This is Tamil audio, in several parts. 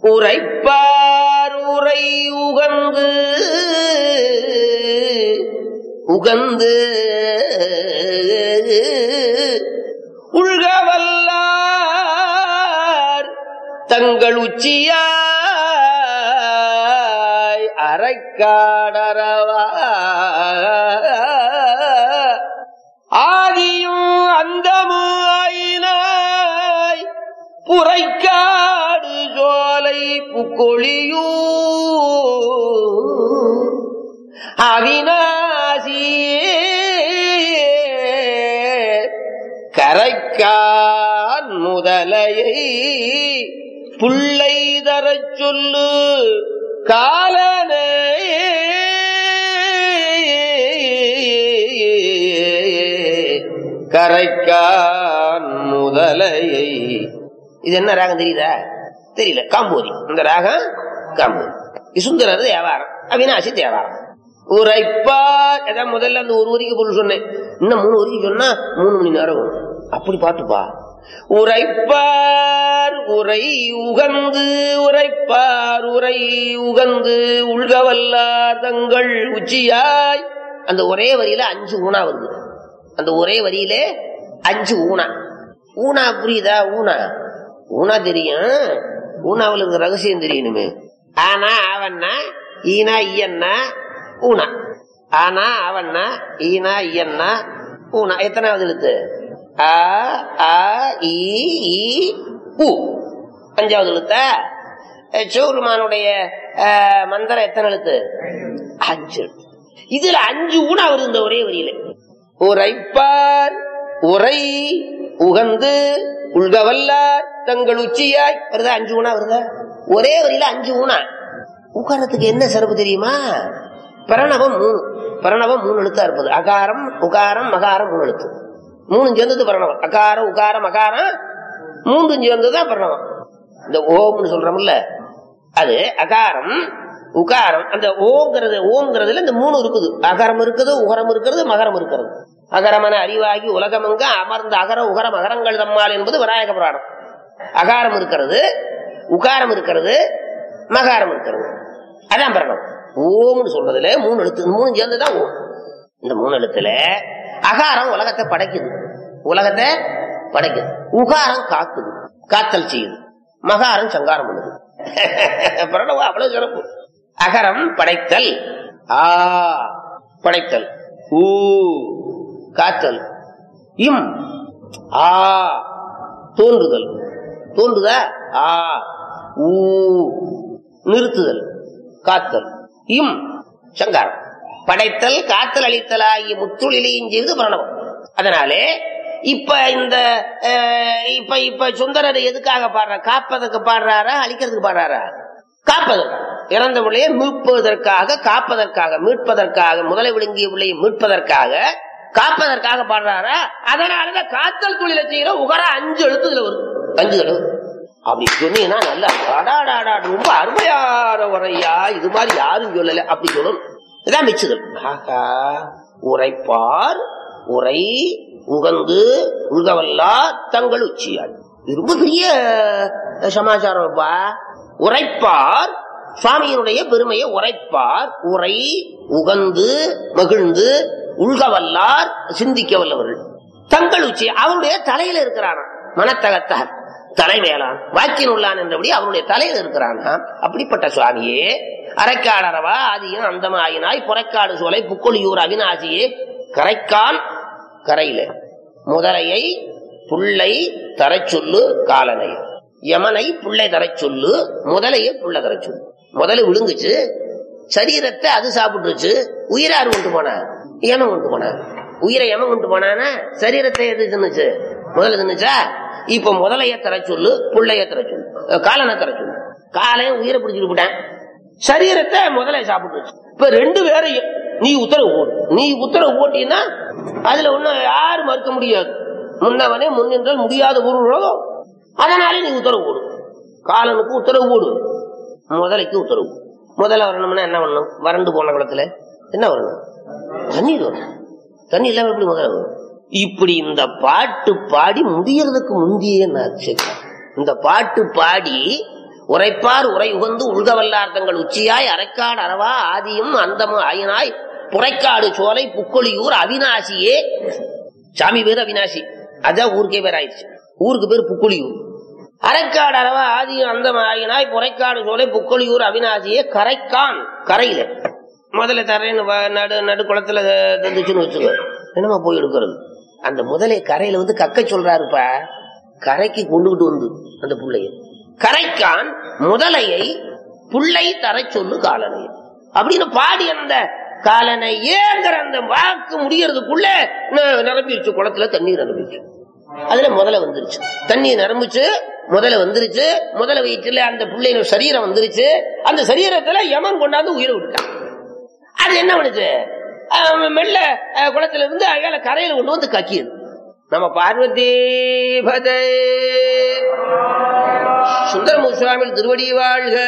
உரைப்பார் உரை உகந்து உகந்து உள்கவல்லார் தங்கள் உச்சியாய் அரைக்காடரவா ஆதியும் அந்தமாயினாய் புரைக்காடு சோலை புக்கொழியூ அவினாசியே கரைக்கான் முதலையை புள்ளை தரச் சொல்லு காலனே கரைக்கான் முதலையை இது என்ன ராகம் தெரியுதா தெரியல காம்போதி இந்த ராகம் காம்போதி சுந்தரர் தேவாரம் அவினாசி தேவாரம் உரைப்பார் அதான் முதல்ல அந்த ஒரு வரிக்கு பொருள் சொன்னேன் இன்னும் மூணு வரிக்கு சொன்னா மூணு மணி நேரம் வரும். அப்படி பாட்டுப்பா உரைப்பார் உரை உகந்து உரைப்பார் உரை உகந்து உள்கவல்லார் தங்கள் உச்சியாய் அந்த ஒரே வரியில அஞ்சு ஊனா வருது அந்த ஒரே வரியிலே அஞ்சு ஊனா ஊனா புரியுதா ஊனா ஊனா தெரியும் ஊனாவில் இருக்கிற ரகசியம் தெரியணுமே ஆனா அவன்னா ஈனா ஐயன்னா ஊனா ஆனா அவன்னா ஈனா ஐயன்னா ஊனா எத்தனாவது எழுத்து ஆ ஆ இ ஈ, உ அஞ்சாவது எழுத்தா அஹ் சிவபெருமானுடைய அஹ், மந்திரம் எத்தனை எழுத்து அஞ்சு எழுத்து இதுல அஞ்சு ஊனா வருது இந்த ஒரே வரியில உரைப்பார் உரை உகந்து உள்கவல்லார் தங்கள் உச்சியாய் வருதா அஞ்சு ஊனா வருதா ஒரே வரியில அஞ்சு ஊனா உகாரத்துக்கு என்ன சிறப்பு தெரியுமா பிரணவம் மூணு பிரணவம் மூணு எழுத்தா இருப்பது அகாரம் உகாரம் மகாரம் மூணு எழுத்து மூணு சேர்ந்தது பிரணவம் அகாரம் உகாரம் அகாரம் மூன்று சேர்ந்ததுதான் பிரணவம் இந்த ஓம்னு சொல்றோம்ல அது அகாரம் உகாரம் அந்த ஓங்கிறது ஓங்கிறதுல இந்த மூணு இருக்குது அகரம் இருக்குது உகரம் இருக்கிறது மகரம் இருக்கிறது அகரமன அறிவாகி உலகமங்க அமர்ந்த அகர உகர மகரங்கள் தம்மால் என்பது விநாயக புராணம் அகாரம் இருக்கிறது உகாரம் இருக்கிறது மகாரம் இருக்கிறது அதான் பிரணவம் ஓம்னு சொல்றதுல மூணு எழுத்து மூணு சேர்ந்துதான் ஓம் இந்த மூணு எழுத்துல அகாரம் உலகத்தை படைக்குது உலகத்தை படைக்குது உகாரம் காக்குது காத்தல் செய்யுது மகாரம் சங்காரம் பண்ணுது பிரணவம் அவ்வளவு சிறப்பு அகரம் படைத்தல் ஆ படைத்தல் ஊ காத்தல் இம் ஆ தோன்றுதல் தோன்றுதா ஆ ஊ நிறுத்துதல் காத்தல் இம் சங்காரம் படைத்தல் காத்தல் அளித்தல் ஆகிய முத்துளிலையும் செய்து பிரணவம் அதனாலே இப்ப இந்த அஹ், இப்ப இப்ப சுந்தரர் எதுக்காக பாடுற காப்பதற்கு பாடுறாரா அழிக்கிறதுக்கு பாடுறாரா காப்பதற்கு இறந்த பிள்ளையை மீட்பதற்காக காப்பதற்காக மீட்பதற்காக முதலை விழுங்கிய பிள்ளையை மீட்பதற்காக காப்பதற்காக பாடுறாரா அதனாலதான் காத்தல் தொழிலை செய்யற உகர அஞ்சு எழுத்துதுல வரும் அஞ்சு எழுத்து அப்படி சொன்னீங்கன்னா நல்லா அடாடாடா ரொம்ப அருமையான உரையா இது மாதிரி யாரும் சொல்லல அப்படி சொல்லணும் இதான் மிச்சது ஆகா உரைப்பார் உரை உகந்து உகவல்லா தங்கள் உச்சியாள் இது ரொம்ப பெரிய சமாச்சாரம்ப்பா உரைப்பார் சுவாமியினுடைய பெருமையை உரைப்பார் உரை உகந்து மகிழ்ந்து உள்கவல்லார் சிந்திக்க வல்லவர்கள் தங்கள் உச்சி அவருடைய தலையில இருக்கிறாராம் மனத்தகத்தார் தலைமையலான் வாக்கின் உள்ளான் என்றபடி அவருடைய தலையில இருக்கிறானா அப்படிப்பட்ட சுவாமியே அரைக்காடரவா ஆதியும் அந்தமாயினாய் புறக்காடு சோலை புக்கொழியூர் அவிநாசியே கரைக்கான் கரையில முதலையை புள்ளை தரச் சொல்லு காலனை யமனை புள்ளை தரச் சொல்லு முதலையை புள்ள தரச் சொல்லு முதல்ல விழுங்குச்சு சரீரத்தை அது சாப்பிட்டுச்சு உயிராரு கொண்டு போனா யமன் கொண்டு போனா உயிரை யமன் கொண்டு போனானா சரீரத்தை எது தின்னுச்சு முதல்ல தின்னுச்சா இப்ப முதலைய தர சொல்லு புள்ளைய தர சொல்லு அஹ் காலனை தர சொல்லு காலையும் உயிரை பிடிச்சிட்டு போட்டேன் சரீரத்தை முதல்ல சாப்பிட்டுச்சு இப்ப ரெண்டு பேரையும் நீ உத்தரவு போடு நீ உத்தரவு போட்டீங்கன்னா அதுல ஒண்ணும் யாரும் மறுக்க முடியாது முன்னவனே முன்னின்றால் முடியாத பொருள் உலகம் அதனாலே நீ உத்தரவு போடு காலனுக்கு உத்தரவு போடு முதலைக்கு உத்தரவு முதல்ல வரணும்னா என்ன பண்ணணும் வறண்டு போன குளத்துல என்ன வரணும் தண்ணீர் வரணும் தண்ணி இல்லாம எப்படி முதல்ல வரும் இப்படி இந்த பாட்டு பாடி முடியறதுக்கு முந்தையே நான் சரி இந்த பாட்டு பாடி உரைப்பார் உரை உகந்து உள்கவல்லார் தங்கள் உச்சியாய் அரைக்காடு அரவா ஆதியும் அந்தமும் ஆயினாய் புரைக்காடு சோலை புக்கொழியூர் அவினாசியே சாமி பேர் அவினாசி அதான் ஊருக்கே பேர் ஆயிடுச்சு ஊருக்கு பேர் புக்குழியூர் அரைக்காடு அரவா ஆதியும் அந்தம் ஆயினாய் புரைக்காடு சோலை புக்கொழியூர் அவினாசியே கரைக்கான் கரையில முதல்ல தரேன்னு வ- நடு நடு குளத்துல தந்துச்சுன்னு வச்சுக்கோ என்னமா போய் எடுக்கிறது அந்த முதலை கரையில வந்து கக்க சொல்றாருப்பா கரைக்கு கொண்டுகிட்டு வந்து அந்த புள்ளைய கரைக்கான் முதலையை புள்ளை தர சொல்லு காலனை அப்படின்னு பாடி அந்த காலனை ஏங்கிற அந்த வாக்கு முடியறதுக்குள்ள ந- நிரம்பிடுச்சு குளத்துல தண்ணீர் நிரம்பிடுச்சு அதுல முதல்ல வந்துருச்சு தண்ணி நிரம்பிச்சு முதல்ல வந்துருச்சு முதல்ல வயிற்றுல அந்த பிள்ளைங்க சரீரம் வந்துருச்சு அந்த சரீரத்துல யமன் கொண்டாந்து உயிரை விட்டுட்டான் அது என்ன பண்ணுச்சு அஹ் மெல்ல அஹ் குளத்துல இருந்து அயால கரையில கொண்டு வந்து கக்கியது நம்ம பார்வதி பதே சுந்தரமு சுவாமி திருவடி வாழ்க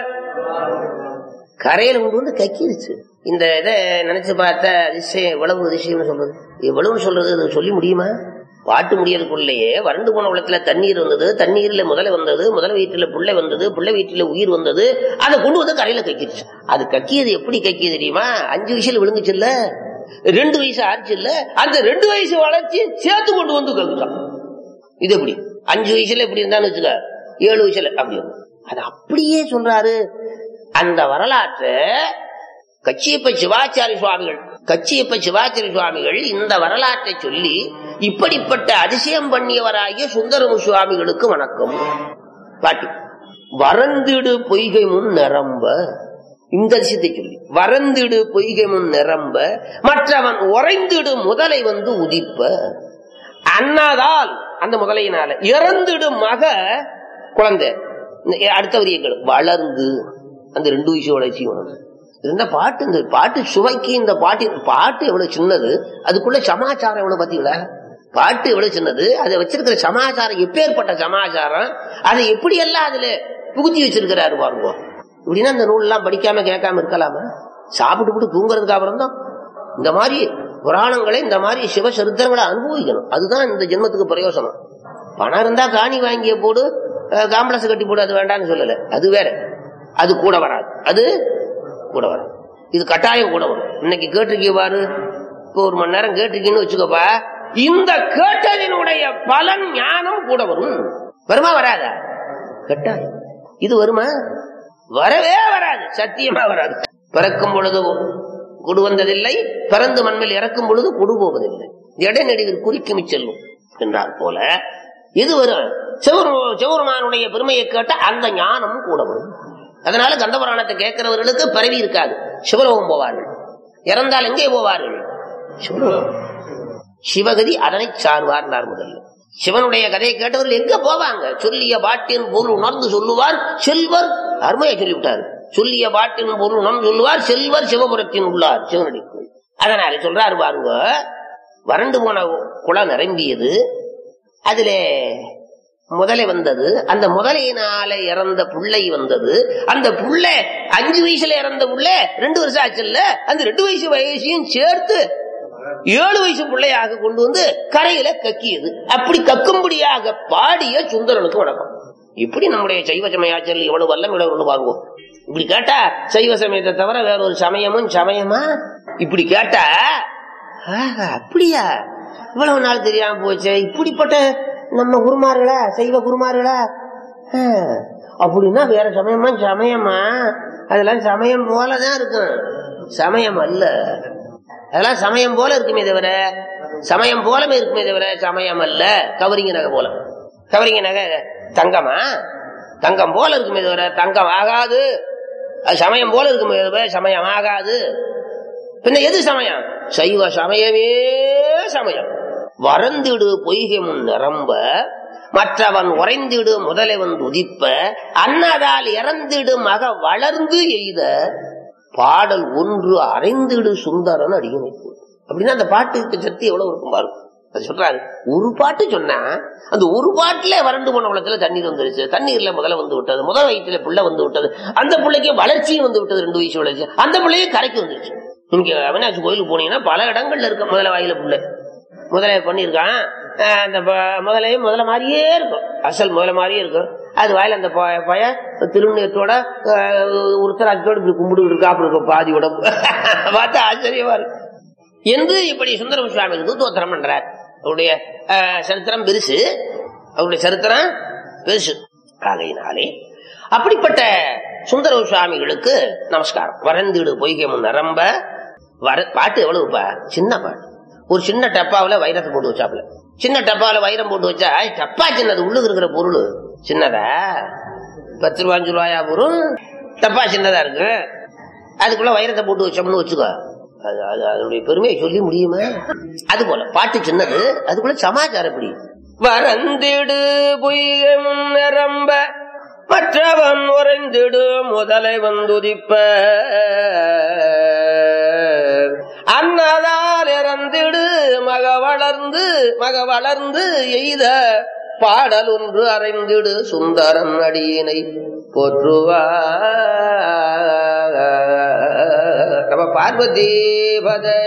கரையில கொண்டு வந்து கக்கிருச்சு இந்த இதை நினைச்சு பார்த்த அதிசயம் எவ்வளவு அதிசயம்னு சொல்றது எவ்வளவு சொல்றது அது சொல்லி முடியுமா பாட்டு முடியறதுக்குள்ளேயே வறண்டு போன உலகத்துல தண்ணீர் வந்தது தண்ணீர்ல முதல்ல வந்தது முதல்ல வீட்டுல புள்ளை வந்தது புள்ளை வீட்டுல உயிர் வந்தது அதை கொண்டு வந்து கரையில கக்கிருச்சு அது கக்கியது எப்படி கக்கியது தெரியுமா அஞ்சு வயசுல விழுங்குச்சு இல்ல ரெண்டு வயசு ஆச்சு இல்ல அந்த ரெண்டு வயசு வளர்ச்சி சேர்த்து கொண்டு வந்து கக்குதான் இது எப்படி அஞ்சு வயசுல எப்படி இருந்தான்னு வச்சுக்க ஏழு வயசுல அப்படி வரும். அது அப்படியே சொல்றாரு அந்த வரலாற்று கச்சியப்ப சிவாச்சாரி சுவாமிகள் கச்சியப்ப சிவாச்சாரி சுவாமிகள் இந்த வரலாற்றை சொல்லி இப்படிப்பட்ட அதிசயம் பண்ணியவராகிய சுந்தரமு சுவாமிகளுக்கு வணக்கம் பாட்டு வரந்திடு பொய்கை முன் நிரம்ப இந்த அதிசயத்தை சொல்லி வரந்திடு பொய்கை முன் நிரம்ப மற்றவன் உறைந்திடு முதலை வந்து உதிப்ப அண்ணாதால் அந்த முதலையினால இறந்துடும் மக குழந்தை அடுத்த வரியை கேளு வளர்ந்து அந்த ரெண்டு விஷயம் வளர்ச்சி உணர்ந்து இந்த பாட்டு இந்த பாட்டு சுவைக்கு இந்த பாட்டு பாட்டு எவ்வளவு சின்னது அதுக்குள்ள சமாச்சாரம் எவ்வளவு பாத்தீங்களா பாட்டு எவ்வளவு சின்னது அதை வச்சிருக்கிற சமாச்சாரம் எப்பேற்பட்ட சமாச்சாரம் அதை எப்படி எல்லாம் அதுல புகுத்தி வச்சிருக்கிறாரு பாருங்க இப்படின்னா இந்த நூல் எல்லாம் படிக்காம கேட்காம இருக்கலாமா சாப்பிட்டு தூங்குறதுக்கு அப்புறம் தான் இந்த மாதிரி புராணங்களை இந்த மாதிரி சிவசரித்திரங்களை அனுபவிக்கணும் அதுதான் இந்த ஜென்மத்துக்கு பிரயோசனம் பணம் இருந்தா காணி வாங்கிய போடு அஹ், காம்ப்ளெக்ஸ் கட்டி போடு அது வேண்டாம்னு சொல்லல அது வேற அது கூட வராது அது கூட வராது இது கட்டாயம் கூட வரும் இன்னைக்கு கேட்டிருக்கீங்க பாரு இப்போ ஒரு மணி நேரம் கேட்டிருக்கீங்கன்னு வச்சுக்கோப்பா இந்த கேட்டதினுடைய பலன் ஞானம் கூட வரும் வருமா வராதா கட்டாயம் இது வருமா வரவே வராது சத்தியமா வராது பிறக்கும் பொழுது கொடு வந்ததில்லை பிறந்து மண்ணில் இறக்கும் பொழுது கொடு போவதில்லை இடைநெடுவில் குறிக்குமி செல்லும் என்றார் போல இது வரும் சிவரு சிவருமானுடைய பெருமையை கேட்ட அந்த ஞானம் கூட வரும் அதனால கந்தபுராணத்தை கேட்கிறவர்களுக்கு பிறவி இருக்காது சிவலோகம் போவார்கள் இறந்தால் எங்கே போவார்கள் சிவலோகம் சிவகதி அதனை சார்வார்னார் முதல்ல சிவனுடைய கதையை கேட்டவர்கள் எங்க போவாங்க சொல்லிய பாட்டின் பொருள் உணர்ந்து சொல்லுவார் செல்வர் அருமையை சொல்லிவிட்டார் சொல்லிய பாட்டின் பொருள் உணர்ந்து சொல்லுவார் செல்வர் சிவபுரத்தின் உள்ளார் சிவனடிக்குள் அதனால சொல்றாரு பாருங்க வறண்டு போன குளம் நிரம்பியது அதுல முதலை வந்தது அந்த முதலையினால இறந்த புள்ளை வந்தது அந்த புள்ள அஞ்சு வயசுல இறந்த புள்ள ரெண்டு வருஷம் ஆச்சுல்ல அந்த ரெண்டு வயசு வயசையும் சேர்த்து ஏழு வயசு பிள்ளையாக கொண்டு வந்து கரையில கக்கியது அப்படி கக்கும்படியாக பாடிய சுந்தரனுக்கு வணக்கம் இப்படி நம்முடைய சைவ சமயாச்சல் எவ்வளவு வல்லம் இவ்வளவு பாருவோம் இப்படி கேட்டா சைவ சமயத்தை தவிர வேற ஒரு சமயமும் சமயமா இப்படி கேட்டா ஆஹா, அப்படியா இவ்வளவு நாள் தெரியாம போச்சு இப்படிப்பட்ட நம்ம குருமார்களா சைவ குருமார்களா ஆ, அப்படின்னா வேற சமயமா சமயமா அதெல்லாம் சமயம் போலதான் இருக்கும் சமயம் அல்ல அதெல்லாம் சமயம் போல இருக்குமே தவிர சமயம் போலமே இருக்குமே தவிர சமயம் அல்ல கவரிங்க நகை போல கவரிங்க நகை தங்கமா தங்கம் போல இருக்குமே தவிர தங்கம் ஆகாது அது சமயம் போல இருக்குமே தவிர சமயம் ஆகாது பின்ன எது சமயம் சைவ சமயமே சமயம் வரந்திடு பொய்கை முன் நிரம்ப மற்றவன் உறைந்திடு முதலைவன் உதிப்ப அன்னதால் இறந்திடு மக வளர்ந்து எய்த பாடல் ஒன்று அரைந்திடு சுந்தரன் அடியனை போல் அப்படின்னா அந்த பாட்டுக்கு சக்தி எவ்வளவு இருக்கும் பாருங்க அது சொல்றாரு ஒரு பாட்டு சொன்னா அந்த ஒரு பாட்டுல வறண்டு போன குளத்துல தண்ணீர் வந்துருச்சு தண்ணீர்ல முதல்ல வந்து விட்டது முதல் வயிற்றுல புள்ள வந்து விட்டது அந்த பிள்ளைக்கு வளர்ச்சியும் வந்து விட்டது ரெண்டு வயசு வளர்ச்சி அந்த பிள்ளையே கரைக்கு வந்துருச்சு இங்க அவினாசி கோயிலுக்கு போனீங்கன்னா பல இடங்கள்ல இருக்க முதல்ல வாயில புள்ள முதலைய பண்ணியிருக்கான் அஹ் அந்த ப- முதலையும் முதல்ல மாதிரியே இருக்கும் அசல் முதல்ல மாதிரியே இருக்கும் அது வாயில அந்த பய பய திருநீட்டோட உருத்தராட்சியோட இப்படி கும்பிட்டு இருக்கா அப்படி இருக்கும் பாதி உடம்பு பார்த்தா ஆச்சரியமா இருக்கு என்று இப்படி சுந்தரம் சுவாமி வந்து தோத்திரம் பண்றார் அவருடைய அஹ், சரித்திரம் பெருசு அவருடைய சரித்திரம் பெருசு ஆகையினாலே அப்படிப்பட்ட சுந்தர சுவாமிகளுக்கு நமஸ்காரம் வரந்திடு பொய்கை முன் நிரம்ப வர பாட்டு எவ்வளவுப்பா சின்ன பாட்டு ஒரு சின்ன டப்பாவுல வைரத்தை போட்டு வச்சாப்புல சின்ன டப்பாவுல வைரம் போட்டு வச்சா ஐ, டப்பா சின்னது உள்ளுக்கு இருக்கிற பொருள் சின்னதா பத்து ரூபா அஞ்சு ரூபாயா பொருள் டப்பா சின்னதா இருக்கு அதுக்குள்ள வைரத்தை போட்டு வச்சோம்னு வச்சுக்கோ அது அது அதனுடைய பெருமையை சொல்லி முடியுமா அது போல பாட்டு சின்னது அதுக்குள்ள சமாச்சாரம் எப்படி வரந்திடு பொய்யம் நிரம்ப மற்றவன் உறைந்திடு முதலை வந்துதிப்ப அன்னதால் இறந்திடு மக வளர்ந்து மக வளர்ந்து எய்த பாடல் ஒன்று அறைந்திடு சுந்தரன் அடியினை போற்றுவா நம்ம பார்வதி பதே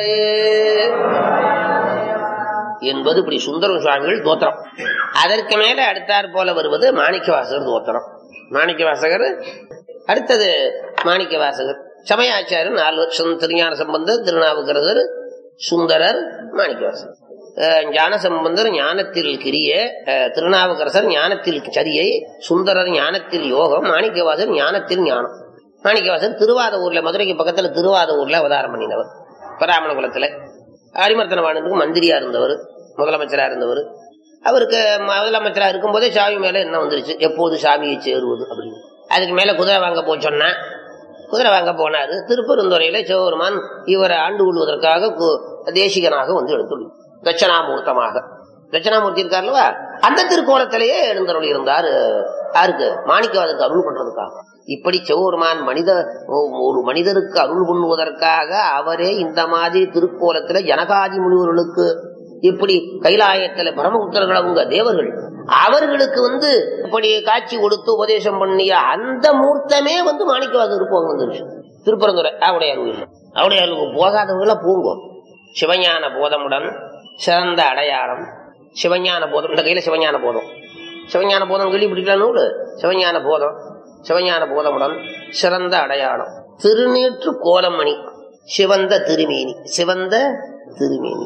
என்பது இப்படி சுந்தரம் சுவாமிகள் தோத்திரம் அதற்கு மேல அடுத்தாற் போல வருவது மாணிக்க வாசகர் தோத்திரம் மாணிக்க வாசகர் அடுத்தது மாணிக்க வாசகர் சமயாச்சாரியர் நாலு வருஷம் திருஞான சம்பந்தர் திருநாவுக்கரசர் சுந்தரர் மாணிக்க வாசகர் அஹ் ஞான சம்பந்தர் ஞானத்தில் கிரிய அஹ் திருநாவுக்கரசர் ஞானத்தில் சரியை சுந்தரர் ஞானத்தில் யோகம் மாணிக்கவாசர் ஞானத்தில் ஞானம் மாணிக்கவாசர் திருவாத ஊர்ல மதுரைக்கு பக்கத்துல திருவாத ஊர்ல அவதாரம் பண்ணினவர் பராமண குலத்துல அரிமர்த்தன வாணனுக்கு மந்திரியா இருந்தவர் முதலமைச்சரா இருந்தவர் அவருக்கு முதலமைச்சரா இருக்கும்போதே சாமி மேல என்ன வந்துருச்சு எப்போது சாமியை சேருவது அப்படின்னு அதுக்கு மேல குதிரை வாங்க போச்சோன்னா குதிரை வாங்க போனாரு திருப்பெருந்துறையில சிவபெருமான் இவரை ஆண்டு கொள்வதற்காக கு- தேசிகனாக வந்து எடுத்துள்ளார் தட்சணாமூர்த்தமாக தட்சணாமூர்த்தி இருக்கார்லவா அந்த திருக்கோலத்திலேயே எழுந்தருள் இருந்தார் யாருக்கு மாணிக்கவாதத்துக்கு அருள் பண்றதுக்காக இப்படி சிவபெருமான் மனித ஒரு மனிதருக்கு அருள் பண்ணுவதற்காக அவரே இந்த மாதிரி திருக்கோலத்துல ஜனகாதி முனிவர்களுக்கு இப்படி கைலாயத்துல பரமபுத்தர்கள் அவங்க தேவர்கள் அவர்களுக்கு வந்து இப்படி காட்சி கொடுத்து உபதேசம் பண்ணிய அந்த மூர்த்தமே வந்து மாணிக்கவாதம் இருப்பவங்க வந்துருச்சு திருப்பரங்குறை அவடையார் கோயில் அவடையாருக்கு போகாதவங்கள பூங்கோ சிவஞான போதமுடன் சிறந்த அடையாளம் சிவஞான போதம் இந்த கையில சிவஞான போதம் சிவஞான போதம் கேள்விப்பட்டிருக்கலாம் நூலு சிவஞான போதம் சிவஞான போதமுடன் சிறந்த அடையாளம் திருநீற்று கோலமணி சிவந்த திருமேனி சிவந்த திருமேனி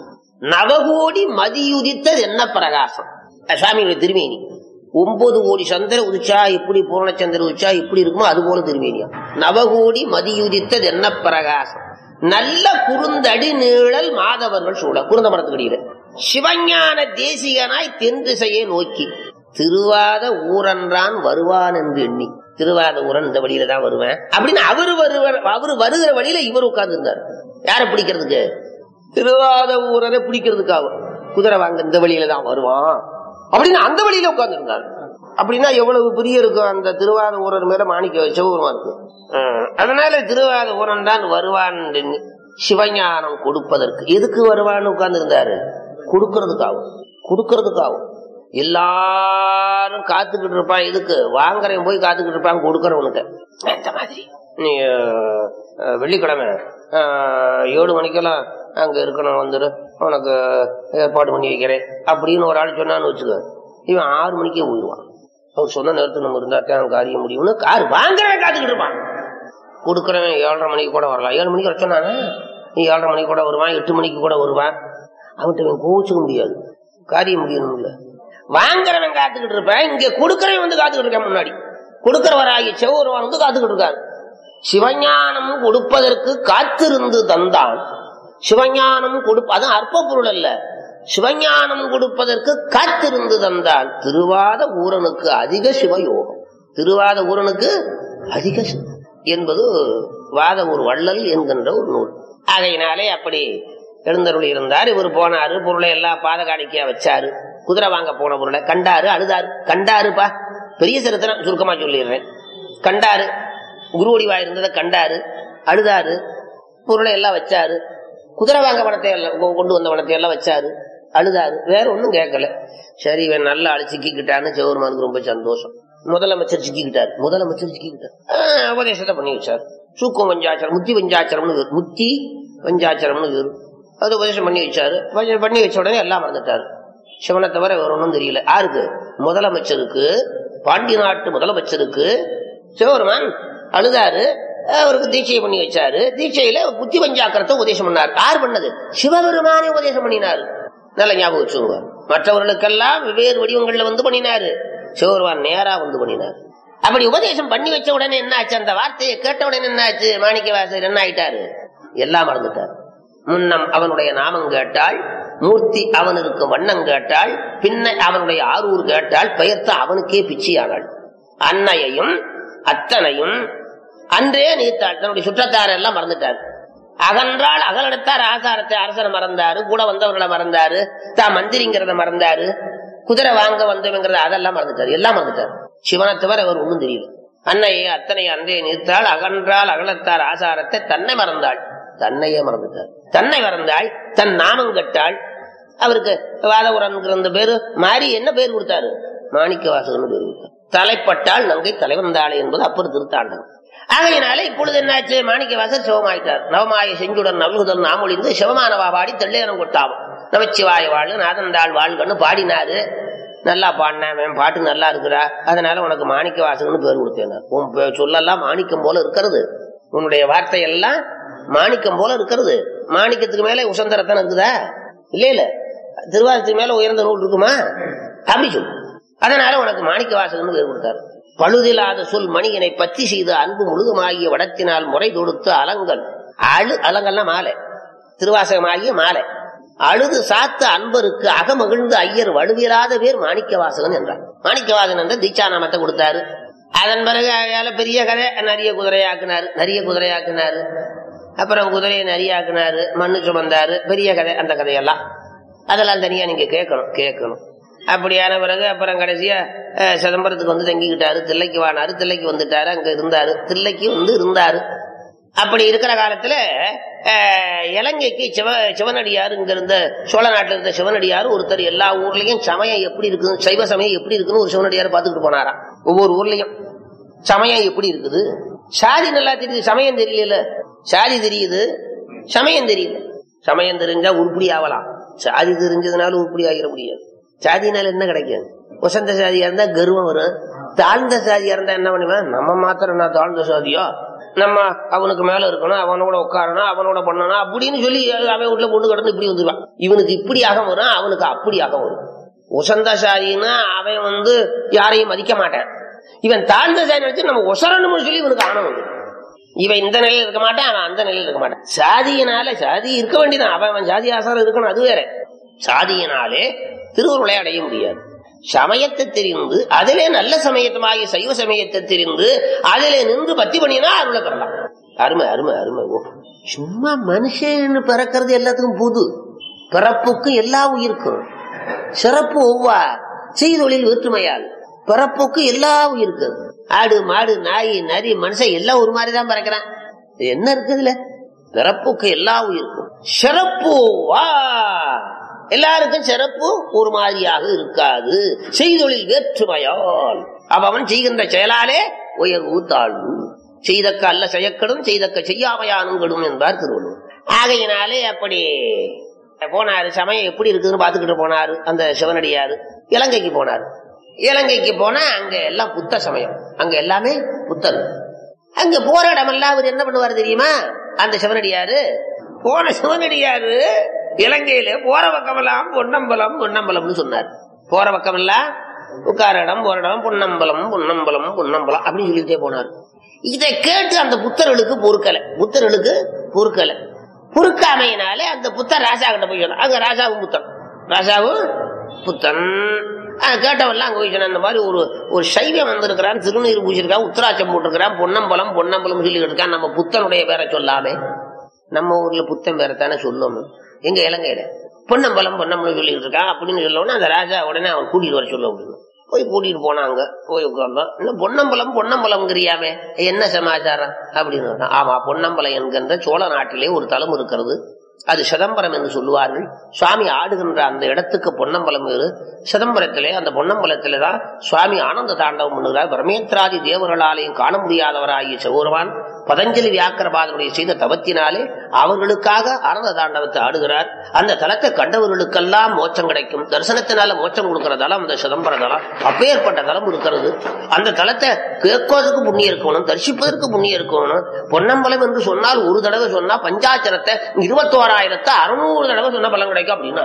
நவகோடி மதியுதித்தது என்ன பிரகாசம் அஹ் சுவாமியுடைய திருமேனி ஒன்பது கோடி சந்திர உதிச்சா எப்படி பூர்ணச்சந்திர உதிச்சா எப்படி இருக்குமோ அது போல திருமேனியா நவகோடி மதியுதித்தது என்ன பிரகாசம் நல்ல குறுந்தடி நீழல் மாதவர்கள் சூழ குருந்த மரத்துக்கடியில சிவஞான தேசிகனாய் தென் திசையை நோக்கி திருவாத ஊரன்றான் வருவான் என்று எண்ணி திருவாத ஊரன் இந்த வழியில தான் வருவேன் அப்படின்னு அவரு வருவர் அவரு வருகிற வழியில இவர் உட்கார்ந்து இருந்தார் யாரை பிடிக்கிறதுக்கு திருவாத ஊரனை பிடிக்கிறதுக்காக குதிரை வாங்க இந்த வழியில தான் வருவான் அப்படின்னு அந்த வழியில உட்கார்ந்து இருந்தார் அப்படின்னா எவ்வளவு பெரிய இருக்கும் அந்த திருவாத ஊரன் மேல மாணிக்க சிவபெருமான் இருக்கு ஹம், அதனால திருவாத ஊரன் தான் வருவான் என்று எண்ணி சிவஞானம் கொடுப்பதற்கு எதுக்கு வருவான்னு உட்கார்ந்து இருந்தாரு கொடுக்கறதுக்காகும் கொடுக்கறதுக்காகும் எல்லாரும் காத்துக்கிட்டு இருப்பான் எதுக்கு வாங்குறவன் போய் காத்துக்கிட்டு இருப்பான் கொடுக்கறவனுக்கு இந்த மாதிரி நீ அஹ், அஹ், வெள்ளிக்கிழமை அஹ், ஏழு மணிக்கெல்லாம் அங்க இருக்கணும் வந்துரு உனக்கு ஏற்பாடு பண்ணி வைக்கிறேன் அப்படின்னு ஒரு ஆள் சொன்னான்னு வச்சுக்க இவன் ஆறு மணிக்கே போயிடுவான் அவர் சொன்ன நேரத்துக்கு நம்ம இருந்தா தான் காரியம் முடியும்னு கார் வாங்குறவன் காத்துக்கிட்டு இருப்பான் கொடுக்குறவன் ஏழரை மணிக்கு கூட வரலாம் ஏழு மணிக்கு வர சொன்னானே நீ ஏழரை மணிக்கு கூட வருவான் எட்டு மணிக்கு கூட வருவான் அவன்கிட்ட இவன் கோவிச்சுக்க முடியாது காரியம் முடியணும் இல்ல வாங்குறவன் காத்துக்கிட்டு இருப்பான் இங்க கொடுக்கறவன் வந்து காத்துக்கிட்டு இருக்கான் முன்னாடி கொடுக்கிறவராகி செவ்வொருவன் வந்து காத்துக்கிட்டு இருக்காரு சிவஞானம் கொடுப்பதற்கு காத்திருந்து தந்தான் சிவஞானம் கொடுப்ப அது அற்ப பொருள் அல்ல சிவஞானம் கொடுப்பதற்கு காத்திருந்து தந்தான் திருவாத ஊரனுக்கு அதிக சிவயோகம் திருவாத ஊரனுக்கு அதிக சிவ- என்பது வாத ஒரு வள்ளல் என்கின்ற ஒரு நூல் ஆகையினாலே அப்படி எழுந்தருள் இருந்தார் இவர் போனாரு பொருளை எல்லாம் பாத காணிக்கையா வச்சாரு குதிரை வாங்க போன பொருளை கண்டாரு அழுதாரு கண்டாருப்பா பெரிய சரித்திரம் சுருக்கமா சொல்லிடுறேன் கண்டாரு குருவடிவா இருந்ததை கண்டாரு அழுதாரு பொருளை எல்லாம் வச்சாரு குதிரை வாங்க பணத்தை எல்லாம் கொ- கொண்டு வந்த பணத்தை எல்லாம் வச்சாரு அழுதாரு வேற ஒண்ணும் கேட்கல சரி இவன் நல்ல ஆளு சிக்கிக்கிட்டான்னு சிவருமானுக்கு ரொம்ப சந்தோஷம் முதலமைச்சர் சிக்கிக்கிட்டார் முதலமைச்சர் சிக்கிக்கிட்டார் ஆஹ், உபதேசத்தை பண்ணி வச்சார் சூக்கம் பஞ்சாச்சரம் முத்தி பஞ்சாச்சரம்னு வேறு. முத்தி பஞ்சாச்சரம்னு வேறு அது உபதேசம் பண்ணி வச்சாரு உபதேசம் பண்ணி வச்ச உடனே எல்லாம் மறந்துட்டாரு சிவனை தவிர வேற ஒன்றும் தெரியல யாருக்கு முதலமைச்சருக்கு பாண்டி நாட்டு முதலமைச்சருக்கு சிவபெருமான் அழுதாரு அவருக்கு தீட்சை பண்ணி வச்சாரு தீட்சையில புத்தி பஞ்சாக்கரத்தை உபதேசம் பண்ணார் யார் பண்ணது சிவபெருமானே உபதேசம் பண்ணினார் நல்ல ஞாபகம் வச்சுங்க மற்றவர்களுக்கெல்லாம் வெவ்வேறு வடிவங்கள்ல வந்து பண்ணினாரு சிவபெருமான் நேரா வந்து பண்ணினார் அப்படி உபதேசம் பண்ணி வச்ச உடனே என்ன ஆச்சு அந்த வார்த்தையை கேட்ட உடனே என்ன ஆச்சு மாணிக்கவாசர் என்ன ஆயிட்டாரு எல்லாம் மறந்துட்டார் முன்னம் அவனுடைய நாமம் கேட்டாள் மூர்த்தி அவனுக்கு வண்ணம் கேட்டாள் பின்ன அவனுடைய ஆரூர் கேட்டாள் பெயர்த்த அவனுக்கே பிச்சையானாள் அன்னையையும் அத்தனையும் அன்றே நீத்தாள் தன்னுடைய சுற்றத்தார் எல்லாம் மறந்துட்டார் அகன்றால் அகலெடுத்தார் ஆசாரத்தை அரசனை மறந்தாரு கூட வந்தவர்களை மறந்தாரு தான் மந்திரிங்கிறத மறந்தாரு குதிரை வாங்க வந்தவங்கிறத அதெல்லாம் மறந்துட்டாரு எல்லாம் மறந்துட்டார் சிவனை தவிர அவர் ஒண்ணும் தெரியல அன்னையை அத்தனை அன்றே நீத்தாள் அகன்றால் அகலத்தார் ஆசாரத்தை தன்னை மறந்தாள் தன்னையே மறந்துட்டார் தன்னை மறந்தாள் தன் நாமம் கட்டாள் அவருக்கு வாதபுரன்கிற அந்த பேரு மாறி என்ன பேர் கொடுத்தாரு மாணிக்க வாசகன் பேர் கொடுத்தார் தலைப்பட்டால் நங்கை தலைவந்தாளை என்பது அப்பர் திருத்தாண்டம் ஆகையினால இப்பொழுது என்னாச்சு மாணிக்க வாசர் சிவமாயிட்டார் நவமாய செஞ்சுடன் நல்குதல் நாமொழிந்து சிவமானவா பாடி தெள்ளையனம் கொட்டாவும் நமச்சிவாய வாழ் நாதந்தாள் வாழ்கன்னு பாடினாரு நல்லா பாடினேன் பாட்டு நல்லா இருக்குடா அதனால உனக்கு மாணிக்க வாசகன்னு பேர் கொடுத்தேன் உன் பே- சொல்லெல்லாம் மாணிக்கம் போல இருக்கிறது உன்னுடைய வார்த்தை எல்லாம் மாணிக்கம் போல இருக்கிறது மாணிக்கத்துக்கு மேல உசந்தரத்தனம் இருக்குதா இல்ல இல்ல திருவாரத்துக்கு மேல உயர்ந்த நூல் இருக்குமா அப்படி சொல்லு அதனால உனக்கு மாணிக்க வாசகன்னு பேர் கொடுத்தாரு பழுதில்லாத சொல் மணியனை பத்தி செய்து அன்பு முழுதுமாகிய வடத்தினால் முறை தொடுத்து அலங்கல் அழு அலங்கல்னா மாலை திருவாசகமாகிய மாலை அழுது சாத்த அன்பருக்கு அகமகிழ்ந்து ஐயர் வலுவிலாத பேர் மாணிக்க வாசகன் என்றார் மாணிக்க வாசகன் என்ற தீட்சா நாமத்தை கொடுத்தாரு அதன் பிறகு அயால பெரிய கதை நிறைய குதிரையாக்குனாரு நிறைய குதிரையாக்குனாரு அப்புறம் குதிரையை நிறையாக்குனாரு மண்ணு சுமந்தாரு பெரிய கதை அந்த கதையெல்லாம் அதெல்லாம் தனியா நீங்க கேட்கணும் கேட்கணும் அப்படியான பிறகு அப்புறம் கடைசியா அஹ், சிதம்பரத்துக்கு வந்து தங்கிக்கிட்டாரு தில்லைக்கு வானாரு தில்லைக்கு வந்துட்டாரு அங்க இருந்தாரு தில்லைக்கு வந்து இருந்தாரு அப்படி இருக்கிற காலத்துல அஹ், இலங்கைக்கு சிவ சிவனடியார் இங்க இருந்த சோழ நாட்டுல இருந்த சிவனடியார் ஒருத்தர் எல்லா ஊர்லயும் சமயம் எப்படி இருக்குது சைவ சமயம் எப்படி இருக்குன்னு ஒரு சிவனடியார் பாத்துக்கிட்டு போனாராம் ஒவ்வொரு ஊர்லயும் சமயம் எப்படி இருக்குது சாதி நல்லா தெரியுது சமயம் தெரியல சாதி தெரியுது சமயம் தெரியல சமயம் தெரிஞ்சா உருப்படி ஆகலாம் சாதி தெரிஞ்சதுனால உருப்படி ஆகிட முடியாது சாதினால என்ன கிடைக்கும் வசந்த சாதியா இருந்தா கர்வம் வரும் தாழ்ந்த சாதியா இருந்தா என்ன பண்ணுவேன் நம்ம மாத்திரம் நான் தாழ்ந்த சாதியா நம்ம அவனுக்கு மேல இருக்கணும் அவனோட உட்காரணும் அவனோட பண்ணணும் அப்படின்னு சொல்லி அவன் வீட்டுல பொண்ணு கடந்து இப்படி வந்துருவான் இவனுக்கு இப்படி அகம் வரும் அவனுக்கு அப்படி அகம் வரும் உசந்த சாதின்னா அவன் வந்து யாரையும் மதிக்க மாட்டான் இவன் தாழ்ந்த சாதி வச்சு நம்ம உசரணும்னு சொல்லி இவனுக்கு ஆணவம் வந்து இவன் இந்த நிலையில இருக்க மாட்டான் அவன் அந்த நிலையில இருக்க மாட்டான் சாதியினால சாதி இருக்க வேண்டியதான் அவன் அவன் ஜாதி ஆசாரம் இருக்கணும் அது வேற சாதியினாலே திருவுருளை அடைய முடியாது சமயத்தை தெரிந்து அதிலே நல்ல சமயத்தமாகிய சைவ சமயத்தை தெரிந்து அதிலே நின்று பத்தி பண்ணினா அருளை பெறலாம் அருமை அருமை அருமை ஓ சும்மா மனுஷன் பிறக்கிறது எல்லாத்துக்கும் புது பிறப்புக்கும் எல்லா உயிருக்கும் சிறப்பு ஒவ்வா செய்தொழில் வேற்றுமையால் பிறப்புக்கு எல்லா உயிருக்கு ஆடு மாடு நாய் நரி மனுஷன் எல்லாம் ஒரு மாதிரி தான் பிறக்கிறான் இது என்ன இருக்குதுல பிறப்புக்கு எல்லா உயிருக்கும் சிறப்பு வா எல்லாருக்கும் சிறப்பு ஒரு மாதிரியாக இருக்காது செய்தொழில் வேற்றுமையால் அவன் செய்கின்ற செயலாலே உயர்வு தாழ்வு செய்தக்க அல்ல செய்யக்கடும் செய்தக்க செய்யாமையானுங்களும் என்பார் திருவள்ளுவர் ஆகையினாலே அப்படி போனாரு சமயம் எப்படி இருக்குதுன்னு பாத்துக்கிட்டு போனாரு அந்த சிவனடியாரு இலங்கைக்கு போனாரு இலங்கைக்கு போனா அங்க எல்லாம் புத்த சமயம் அங்க எல்லாமே புத்தர் அங்க போற இடமெல்லாம் அவர் என்ன பண்ணுவாரு தெரியுமா அந்த சிவனடியாரு போன சிவனடியாரு இலங்கையில போற பக்கமெல்லாம் பொன்னம்பலம் பொன்னம்பலம்னு சொன்னார் போற பக்கமெல்லாம் உட்கார இடம் போற இடம் பொன்னம்பலம் பொன்னம்பலம் பொன்னம்பலம் அப்படின்னு சொல்லிட்டே போனார் இதை கேட்டு அந்த புத்தர்களுக்கு பொறுக்கல புத்தர்களுக்கு பொறுக்கல பொறுக்காமையினாலே அந்த புத்தர் ராஜா கிட்ட போய் சொன்னார் அங்க ராஜாவும் புத்தன் ராஜாவும் புத்தன் அஹ் கேட்டவெல்லாம் அங்க போய் சொன்ன இந்த மாதிரி ஒரு ஒரு சைவம் வந்திருக்கிறான் திருநீர் பூசிருக்கான் உத்தராட்சம் போட்டிருக்கிறான் பொன்னம்பலம் பொன்னம்பலம் சொல்லிட்டு இருக்கான் நம்ம புத்தனுடைய பேரை சொல்லாமே நம்ம ஊர்ல புத்தன் பேரை தானே சொல்லணும் எங்க இலங்கையில பொன்னம்பலம் பொன்னம்பலம் சொல்லிட்டு இருக்கான் அப்படின்னு சொல்லவுடனே அந்த ராஜா உடனே அவன் கூட்டிட்டு வர சொல்ல அப்படின்னு போய் கூட்டிட்டு போனாங்க போய் உட்கார்ந்தோம் இன்னும் பொன்னம்பலம் பொன்னம்பலம்ங்கிறியாமே என்ன சமாச்சாரம் அப்படின்னு சொன்னான். ஆமா பொன்னம்பலம் என்கின்ற சோழ நாட்டிலே ஒரு தலம் இருக்கிறது அது சிதம்பரம் என்று சொல்லுவார்கள் சுவாமி ஆடுகின்ற அந்த இடத்துக்கு பொன்னம்பலம் வேறு சிதம்பரத்திலே அந்த பொன்னம்பலத்திலே தான் சுவாமி ஆனந்த தாண்டவம் பண்ணுகிறார் பிரமேந்திராதி தேவர்களாலையும் காண முடியாதவராகிய சிவபெருமான் பதஞ்சலி வியாக்கரபாதனுடைய செய்த தவத்தினாலே அவர்களுக்காக ஆனந்த தாண்டவத்தை ஆடுகிறார் அந்த தலத்தை கண்டவர்களுக்கெல்லாம் மோட்சம் கிடைக்கும் தரிசனத்தினால மோட்சம் கொடுக்கிற தலம் அந்த சிதம்பர தலம் அப்பேற்பட்ட தலம் இருக்கிறது அந்த தலத்தை கேட்பதற்கு புண்ணியம் இருக்கணும் தரிசிப்பதற்கு புண்ணியம் இருக்கணும் பொன்னம்பலம் என்று சொன்னால் ஒரு தடவை சொன்னா பஞ்சாச்சரத்தை இருபத்தோராயிரத்தை அறுநூறு தடவை சொன்னா பலன் கிடைக்கும் அப்படின்னா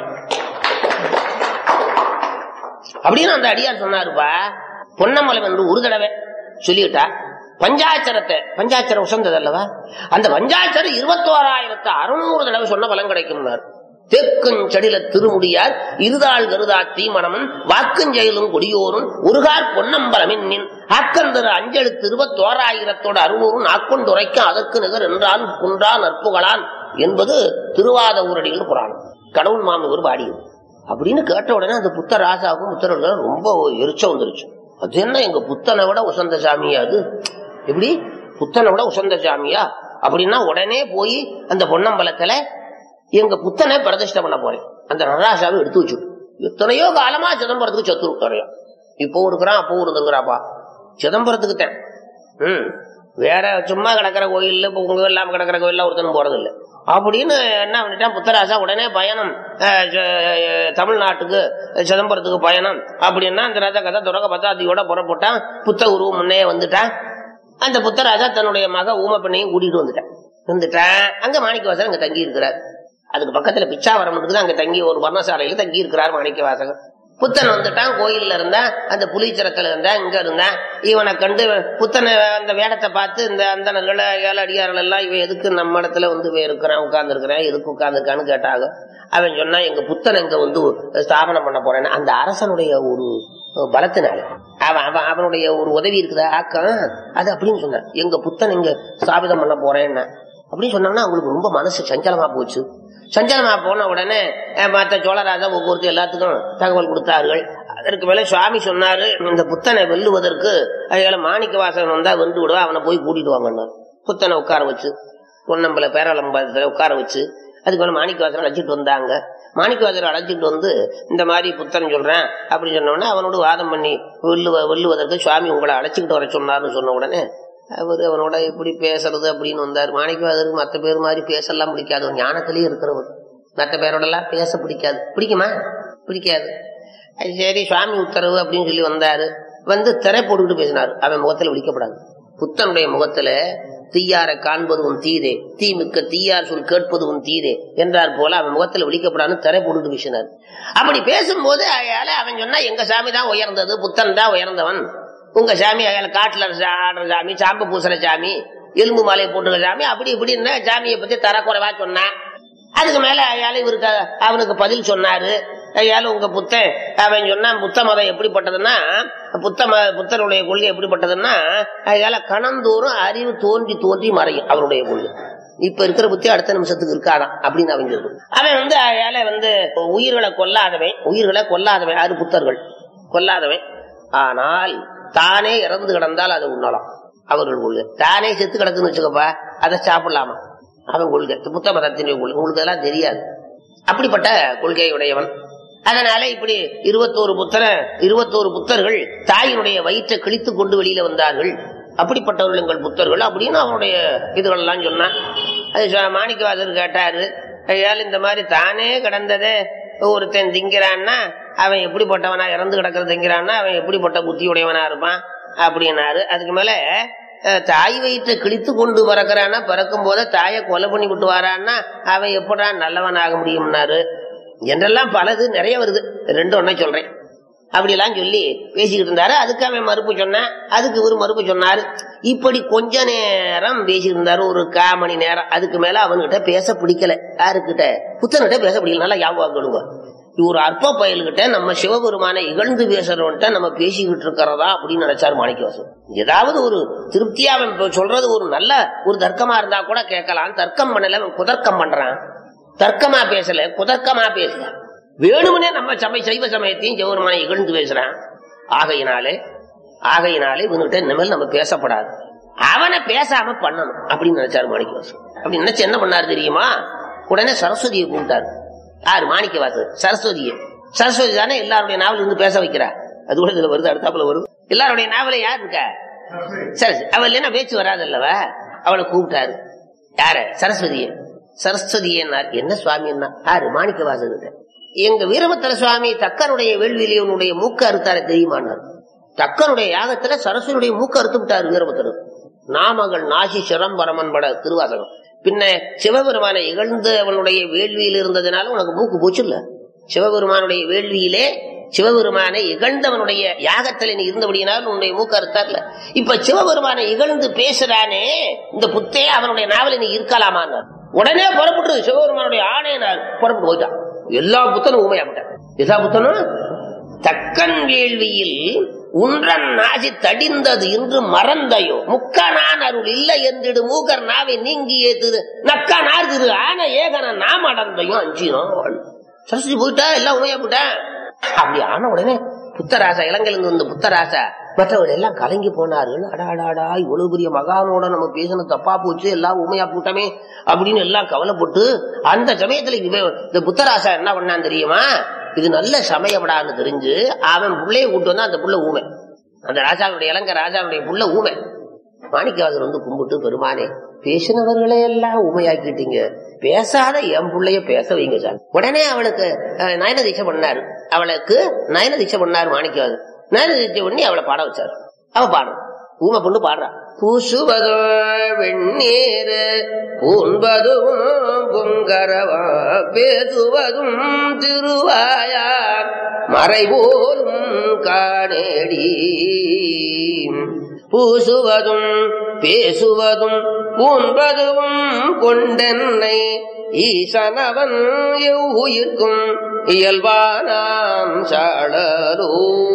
அப்படின்னு அந்த அடியார் சொன்னாருப்பா பொன்னம்பலம் என்று ஒரு தடவை சொல்லிவிட்டா பஞ்சாட்சரத்தை பஞ்சாட்சரம் உசந்தது அல்லவா அந்த பஞ்சாட்சரம் இருபத்தோராயிரத்து அறுநூறு தடவை சொன்ன பலன் கிடைக்கும்னார் தேக்குஞ்சடில திருமுடியார் இருதாள் கருதா தீமணமன் வாக்குஞ்செயலும் கொடியோரும் ஒருகார் பொன்னம்பலமின் நின் ஆக்கந்தரு அஞ்செழுத்து இருபத்தோராயிரத்தோட அறுநூறு நாக்கொண்டு உரைக்கும் அதற்கு நிகர் என்றான் குன்றான் நற்புகளான் என்பது திருவாத ஊரடிகள் புராணம் கடவுள் மாமி பாடியது அப்படின்னு கேட்ட உடனே அந்த புத்த ராசாவுக்கும் புத்தர்களும் ரொம்ப எரிச்சம் வந்துருச்சு அது என்ன எங்க புத்தனை விட உசந்த சாமியா அது எப்படி புத்தனை விட உசந்த சாமியா அப்படின்னா உடனே போய் அந்த பொன்னம்பலத்துல எங்க புத்தனை பிரதிஷ்டை பண்ண போறேன் அந்த நடராசாவை எடுத்து வச்சு எத்தனையோ காலமா சிதம்பரத்துக்கு சத்துரு வரையும் இப்போ இருக்கிறான் அப்போ இருந்துங்கிறாப்பா சிதம்பரத்துக்கு தான் ம் வேற சும்மா கிடக்கிற கோயில் இப்போ உங்க இல்லாம கிடக்கிற கோயில்ல ஒருத்தனும் போறது இல்லை அப்படின்னு என்ன பண்ணிட்டான் புத்தராசா உடனே பயணம் அஹ், ச- தமிழ்நாட்டுக்கு சிதம்பரத்துக்கு பயணம் அப்படின்னா அந்த ராஜா கதை தொடக்க பத்தாத்தியோட புறப்பட்டான் புத்த உருவம் முன்னே வந்துட்டான் அந்த புத்தராஜா தன்னுடைய மக ஊம பெண்ணையும் கூட்டிட்டு வந்துட்டான் வந்துட்டான் அங்க மாணிக்கவாசகர் அங்க தங்கி இருக்கிறார் அதுக்கு பக்கத்துல பிச்சாவரம் இருக்குது அங்க தங்கி ஒரு வர்ணசாலையில தங்கி இருக்கிறார் மாணிக்கவாசகர் புத்தன் வந்துட்டான் கோயில்ல இருந்தா அந்த புலிச்சரத்துல இருந்தா இங்க இருந்தா இவனை கண்டு புத்தனை அந்த வேடத்தை பார்த்து இந்த அந்தனர்கள் ஏழை அடியார்கள் எல்லாம் இவன் எதுக்கு நம்ம இடத்துல வந்து இவன் இருக்கிறான் உட்கார்ந்து இருக்கிறான் எதுக்கு உட்கார்ந்துருக்கான்னு கேட்டாங்க அவன் சொன்னா எங்க புத்தன் இங்க வந்து ஸ்தாபனம் பண்ண போறேன்னு அந்த அரசனுடைய ஒரு பலத்தினால அவன் அவன் அவனுடைய ஒரு உதவி இருக்குதா ஆக்கம் அது அப்படின்னு சொன்னான் எங்க புத்தன் இங்க ஸ்தாபிதம் பண்ண போறேன்னா அப்படின்னு சொன்னாங்கன்னா அவங்களுக்கு ரொம்ப மனசு சஞ்சலமா போச்சு சஞ்சலமா போன உடனே அஹ், மத்த சோழராஜா ஒவ்வொருத்தர் எல்லாத்துக்கும் தகவல் கொடுத்தார்கள் அதற்கு மேல சுவாமி சொன்னாரு இந்த புத்தனை வெல்லுவதற்கு அதில் மாணிக்க வாசகன் வந்தா வென்று விடுவா அவனை போய் கூட்டிட்டு வாங்கன்னார் புத்தனை உட்கார வச்சு பொன்னம்பல பேராளம்பலத்துல உட்கார வச்சு அதுக்கு மேல மாணிக்க வாசகன் அழைச்சிட்டு வந்தாங்க மாணிக்க வாசகர் அழைச்சிட்டு வந்து இந்த மாதிரி புத்தன் சொல்றேன் அப்படி சொன்ன உடனே அவனோட வாதம் பண்ணி வெல்லுவ வெல்லுவதற்கு சுவாமி உங்களை அழைச்சிக்கிட்டு வர சொன்னார்னு சொன்ன உடனே அவர் அவனோட எப்படி பேசுறது அப்படின்னு வந்தார் மாணிக்கவாதருக்கு மற்ற பேர் மாதிரி பேசலாம் பிடிக்காது ஒரு ஞானத்திலேயே இருக்கிறவர் மற்ற பேரோட எல்லாம் பேச பிடிக்காது பிடிக்குமா பிடிக்காது அது சரி சுவாமி உத்தரவு அப்படின்னு சொல்லி வந்தாரு வந்து திரை போட்டுக்கிட்டு பேசினார் அவன் முகத்துல விழிக்கப்படாது புத்தனுடைய முகத்துல தீயார காண்பதும் தீரே தீமிக்க தீயார் சொல் கேட்பதும் தீரே என்றார் போல அவன் முகத்துல விழிக்கப்படான்னு திரை போட்டுட்டு பேசினார் அப்படி பேசும்போது அயால அவன் சொன்னா எங்க சாமி தான் உயர்ந்தது புத்தன் தான் உயர்ந்தவன் உங்க சாமி அயால காட்டுல சா- ஆடுற சாமி சாம்பு பூசுற சாமி எலும்பு மாலையை போட்டுற சாமி அப்படி இப்படின்னு சாமியை பத்தி தரக்குறைவா சொன்னான் அதுக்கு மேல அயால இவருக்கு அவனுக்கு பதில் சொன்னாரு அயால உங்க புத்தன் அவன் சொன்னான் புத்த மதம் எப்படிப்பட்டதுன்னா புத்த ம- புத்தருடைய கொள்கை எப்படிப்பட்டதுன்னா அயால கணந்தோறும் அறிவு தோன்றி தோன்றி மறையும் அவருடைய கொள்கை இப்ப இருக்கிற புத்தி அடுத்த நிமிஷத்துக்கு இருக்காதான் அப்படின்னு அவன் சொல்றான் அவன் வந்து அயால வந்து உயிர்களை கொல்லாதவன் உயிர்களை கொல்லாதவன் யாரு புத்தர்கள் கொல்லாதவன் ஆனால் தானே இறந்து கிடந்தால் அதை உண்ணலாம் அவர்கள் கொள்கை தானே செத்து கிடக்குன்னு வச்சுக்கப்பா அதை சாப்பிடலாமா அவன் கொள்கை புத்த மதத்தினுடைய கொள்கை உங்களுக்கு அதெல்லாம் தெரியாது அப்படிப்பட்ட கொள்கையுடையவன் அதனால இப்படி இருபத்தோரு புத்தர இருபத்தோரு புத்தர்கள் தாயினுடைய வயிற்றை கிழித்து கொண்டு வெளியில வந்தார்கள் அப்படிப்பட்டவர்கள் எங்கள் புத்தர்கள் அப்படின்னு அவனுடைய இதுகள் எல்லாம் சொன்னான் அது ச- மாணிக்கவாசர் கேட்டாரு ஐயால் இந்த மாதிரி தானே கிடந்ததே ஒருத்தன் திங்கிறான்னா அவன் எப்படிப்பட்டவனா இறந்து கிடக்கிறது திங்கிறான்னா அவன் எப்படிப்பட்ட புத்தியுடையவனா இருப்பான் அப்படின்னாரு அதுக்கு மேல அஹ், தாய் வயிற்றை கிழித்து கொண்டு பிறக்கிறான்னா பிறக்கும் போதே தாயை கொலை பண்ணி விட்டு வரான்னா அவன் எப்படா நல்லவன் ஆக முடியும்னாரு என்றெல்லாம் பலது நிறைய வருது ரெண்டு ஒன்னா சொல்றேன் அப்படிலாம் சொல்லி பேசிக்கிட்டு இருந்தாரு அதுக்கு அவன் மறுப்பு சொன்னான் அதுக்கு இவரு மறுப்பு சொன்னாரு இப்படி கொஞ்ச நேரம் பேசிக்கிட்டு இருந்தாரு ஒரு கா மணி நேரம் அதுக்கு மேல அவன்கிட்ட பேச பிடிக்கல யாருக்கிட்ட புத்தன்கிட்ட பேச பிடிக்கல நல்லா ஞாபகம் கொடுங்க ஒரு அற்ப பயல்கிட்ட நம்ம சிவபெருமானை இகழ்ந்து பேசுறவன்ட்ட நம்ம பேசிக்கிட்டு இருக்கிறதா அப்படின்னு நினைச்சாரு மாணிக்கவாசன் ஏதாவது ஒரு திருப்தியா அவன் இப்ப சொல்றது ஒரு நல்ல ஒரு தர்க்கமா இருந்தா கூட கேட்கலாம் தர்க்கம் பண்ணல அவன் குதர்க்கம் பண்றான் தர்க்கமா பேசல குதர்க்கமா பேசல வேணும்னே நம்ம சமய சைவ சமயத்தையும் சிவபெருமானை இகழ்ந்து பேசுறான் ஆகையினாலே ஆகையினாலே இவனுகிட்ட இனிமேல் நம்ம பேசப்படாது அவனை பேசாம பண்ணணும் அப்படின்னு நினைச்சாரு மாணிக்கவாசன் அப்படி நினைச்சு என்ன பண்ணாரு தெரியுமா உடனே சரஸ்வதியை கூப்பிட்டாரு யாரு மாணிக்கவாசர் சரஸ்வதியை சரஸ்வதி தானே எல்லாருடைய நாவல் இருந்து பேச வைக்கிறா அது கூட இதுல வருது அடுத்தாப்புல வருது எல்லாருடைய நாவல யார் இருக்கா சரி அவ இல்லைன்னா பேச்சு வராது அல்லவா அவளை கூப்பிட்டாரு யார சரஸ்வதிய சரஸ்வதியன்னார் என்ன சுவாமின்னா யாரு மாணிக்க வாசகர் எங்க வீரபத்திர சுவாமி தக்கனுடைய வேள்வியிலே உன்னுடைய மூக்க அறுத்தார தெரியுமானார் தக்கனுடைய யாகத்துல சரஸ்வதியுடைய மூக்க அறுத்து விட்டார் வீரபத்திரர் நாமகள் நாசி சிரம்பரமன் பட திருவாசகம் பின்ன சிவபெருமானை இகழ்ந்து அவனுடைய வேள்வியில் இருந்ததுனால உனக்கு மூக்கு போச்சு இல்ல சிவபெருமானுடைய வேள்வியிலே சிவபெருமானை இகழ்ந்தவனுடைய யாகத்துல நீ இருந்தபடியினால் உன்னுடைய மூக்க அறுத்தார்ல இப்ப சிவபெருமானை இகழ்ந்து பேசுறானே இந்த புத்தே அவனுடைய நாவல நீ இருக்கலாமான்னார் உடனே புறப்பட்டு சிவபெருமானுடைய ஆணையனார் புறப்பட்டு போயிட்டான் எல்லா புத்தனும் ஊமையாப்பட்டான் எல்லா புத்தனும் தக்கன் வேள்வியில் உன்றன் நாசி தடிந்தது என்று மறந்தையோ முக்கனான் அருள் இல்லை என்றிடு மூகர் நாவை நீங்கியே திரு நக்கனார் திரு ஆன ஏகன நாம் அடந்தையும் அஞ்சினோம் சரஸ்வதி போயிட்டா எல்லாம் உமையா போயிட்டா அப்படி ஆன உடனே புத்தராசா இலங்கையிலிருந்து வந்த புத்தராசா மற்றவர்கள் எல்லாம் கலங்கி போனார்கள் அடாடாடா இவ்வளவு பெரிய மகானோட நம்ம பேசின தப்பா போச்சு எல்லாம் உமையா போட்டமே அப்படின்னு எல்லாம் கவலைப்பட்டு அந்த சமயத்துல இவன் இந்த புத்தராசா என்ன பண்ணான் தெரியுமா இது நல்ல சமயப்படான்னு தெரிஞ்சு அவன் புள்ளைய கூட்டு வந்தா அந்த புள்ள ஊமை அந்த ராஜாவுடைய இலங்கை ராஜாவுடைய புள்ள ஊமை மாணிக்கவாசர் வந்து கும்பிட்டு பெருமானே பேசினவர்களை எல்லாம் ஊமையாக்கிட்டீங்க பேசாத என் பிள்ளைய பேச வைங்க சார் உடனே அவளுக்கு அஹ், நயன தீட்சை பண்ணாரு அவளுக்கு நயன தீட்சை பண்ணாரு மாணிக்கவாசர் நயன தீட்சை பண்ணி அவளை பாட வச்சாரு அவ பாடும் ஊமை பொண்ணு பாடுறா பூசுவதோ வெந்நீர் பூண்பதும் பொங்கரவா பேசுவதும் திருவாயார் மறைபோலும் காணேடி பூசுவதும் பேசுவதும் பூண்பதும் கொண்டென்னை ஈசனவன் எவ்வுயிர்க்கும் இயல்பானாம் சாளரோ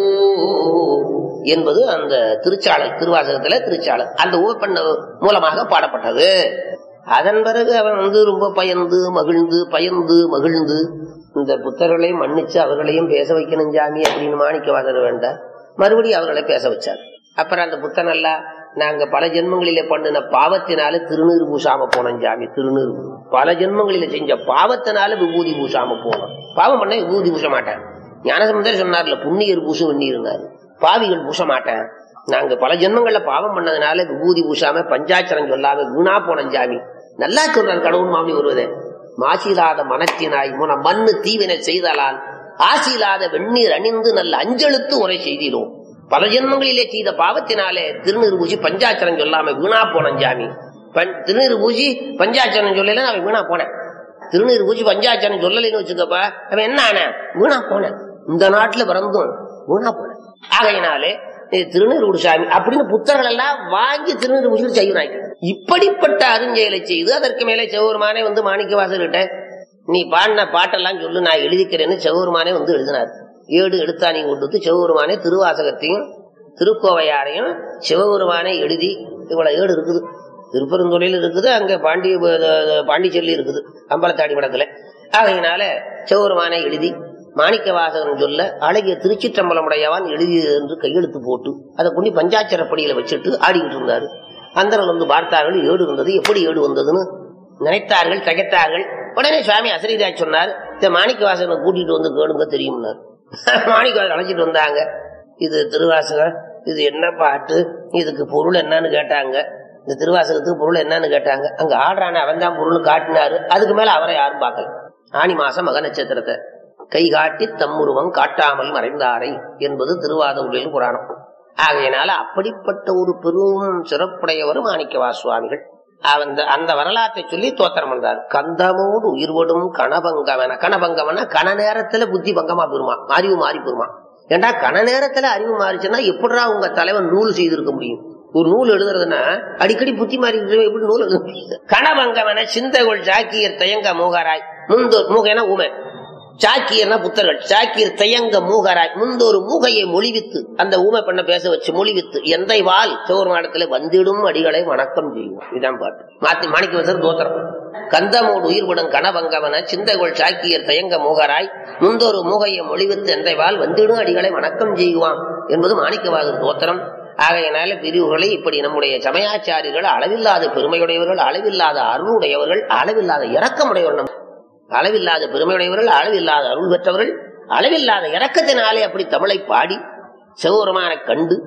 என்பது அந்த திருச்சாளர் திருவாசகத்துல திருச்சாளர் அந்த ஊப்பண்ண மூலமாக பாடப்பட்டது அதன் பிறகு அவன் வந்து ரொம்ப பயந்து மகிழ்ந்து பயந்து மகிழ்ந்து இந்த புத்தர்களையும் மன்னிச்சு அவர்களையும் பேச வைக்கணும் சாமி அப்படின்னு மாணிக்கவாதர் வேண்டாம் மறுபடியும் அவர்களை பேச வச்சார் அப்புறம் அந்த புத்தன் எல்லாம் நாங்க பல ஜென்மங்களிலே பண்ணின பாவத்தினால திருநீர் பூசாம போனோம் சாமி திருநீர் பூ- பல ஜென்மங்களில செஞ்ச பாவத்தினால விபூதி பூசாம போனோம் பாவம் பண்ண விபூதி பூச மாட்டேன் ஞானசமுந்தர் சொன்னார்ல புண்ணியர் பூசும் வெந்நீர்னாரு பாவிகள் பூச மாட்டேன் நாங்க பல ஜென்மங்கள்ல பாவம் பண்ணதுனால விபூதி பூசாம பஞ்சாட்சரம் சொல்லாம வீணா போனோம் சாமி நல்லா சொல்றார் கடவுள் மாமி வருவதே மாசிலாத மனத்தினாய் முன மண்ணு தீவினை செய்தலால் ஆசிலாத வெந்நீர் அணிந்து நல்ல அஞ்செழுத்து உரை செய்திடும் பல ஜென்மங்களிலே செய்த பாவத்தினாலே திருநீர் பூசி பஞ்சாட்சரம் சொல்லாம வீணா போனேன் சாமி பஞ்- திருநீர் பூசி பஞ்சாட்சரம் சொல்லல அவன் வீணா போனேன் திருநீர் பூசி பஞ்சாட்சரம் சொல்லலைன்னு வச்சுக்கப்பா அவன் என்ன ஆன வீணா போனேன் இந்த நாட்டுல பிறந்தும் வீணா போனேன் ஆகையினாலே இது திருநீர் சாமி அப்படின்னு புத்தகங்கள் எல்லாம் வாங்கி திருநீர் பூசி செய்யணும் இப்படிப்பட்ட அருஞ்செயலை செய்து அதற்கு மேலே செவ்வொருமானே வந்து மாணிக்க வாசகிட்ட நீ பாடின பாட்டெல்லாம் சொல்லு நான் எழுதிக்கிறேன்னு செவ்வொருமானே வந்து எழுதினார் ஏடு எடுத்தாணி கொண்டு வந்து செவ்வொருமானே திருவாசகத்தையும் திருக்கோவையாரையும் சிவபெருமானை எழுதி இவ்வளவு ஏடு இருக்குது திருப்பெருந்துறையில் இருக்குது அங்க பாண்டி பாண்டிச்சேரியில் இருக்குது அம்பலத்தாடி படத்துல ஆகையினால சிவபெருமானை எழுதி மாணிக்க வாசகன் சொல்ல அழகிய திருச்சிற்றம்பலமுடையவான் எழுதி என்று கையெழுத்து போட்டு அதை கொண்டு பஞ்சாட்சரப்படியில வச்சுட்டு ஆடிக்கிட்டு இருந்தாரு அந்தரல் வந்து பார்த்தார்கள் ஏடு இருந்தது எப்படி ஏடு வந்ததுன்னு நினைத்தார்கள் தகைத்தார்கள் உடனே சுவாமி அசரிதாஜ் சொன்னார் இந்த மாணிக்க வாசகனை கூட்டிட்டு வந்து கேளுங்க தெரியும்னார் மாணிக்க வாசகன் அழைச்சிட்டு வந்தாங்க இது திருவாசகம் இது என்ன பாட்டு இதுக்கு பொருள் என்னன்னு கேட்டாங்க இந்த திருவாசகத்துக்கு பொருள் என்னன்னு கேட்டாங்க அங்க ஆடுறான அவன் தான் பொருள் காட்டினாரு அதுக்கு மேல அவரை யாரும் பார்க்கல ஆனி மாசம் மக நட்சத்திரத்தை கை காட்டி தம்முருவம் காட்டாமல் மறைந்தாரை என்பது திருவாதூரில் புராணம் ஆகையினால அப்படிப்பட்ட ஒரு பெரும் சிறப்புடையவர் மாணிக்கவா சுவாமிகள் அந்த அந்த வரலாற்றை சொல்லி தோத்திரம் பண்றார் கந்தமோடு உயிர்வடும் கணபங்கவன கணபங்கவன கண நேரத்துல புத்தி பங்கமா பெறுமா அறிவு மாறி பெறுமா ஏண்டா கண நேரத்துல அறிவு மாறிச்சுன்னா எப்படிடா உங்க தலைவன் நூல் செய்திருக்க முடியும் ஒரு நூல் எழுதுறதுன்னா அடிக்கடி புத்தி மாறி இருக்கிறவன் எப்படி நூல் எழுத முடியும் கணபங்கவன சிந்தைகள் சாக்கியர் தயங்க மூகராய் முந்தோர் மூகனா ஊமை சாக்கியர்னா புத்தர்கள் சாக்கியர் தயங்க மூகராய் முந்தொரு மூகையை மொழிவித்து அந்த ஊமை பண்ண பேச வச்சு மொழிவித்து எந்தை வால் சோர்மாடத்துல வந்திடும் அடிகளை வணக்கம் செய்யும் இதான் பாட்டு மாத்தி மாணிக்கவசர் தோத்திரம் கந்தமோடு உயிர்படும் கணபங்கவன சிந்தைகள் சாக்கியர் தயங்க மூகராய் முந்தொரு மூகையை மொழிவித்து எந்தை வால் வந்திடும் அடிகளை வணக்கம் செய்வான் என்பது மாணிக்கவாதர் தோத்திரம் ஆகையினால பிரிவுகளை இப்படி நம்முடைய சமயாச்சாரிகள் அளவில்லாத பெருமையுடையவர்கள் அளவில்லாத அருளுடையவர்கள் அளவில்லாத இரக்கமுடையவர்கள் நம் அளவில்லாத பெருமையுடையவர்கள் அளவில்லாத அருள் பெற்றவர்கள் அளவில்லாத இரக்கத்தினாலே அப்படி தமிழை பாடி சிவபெருமானை கண்டு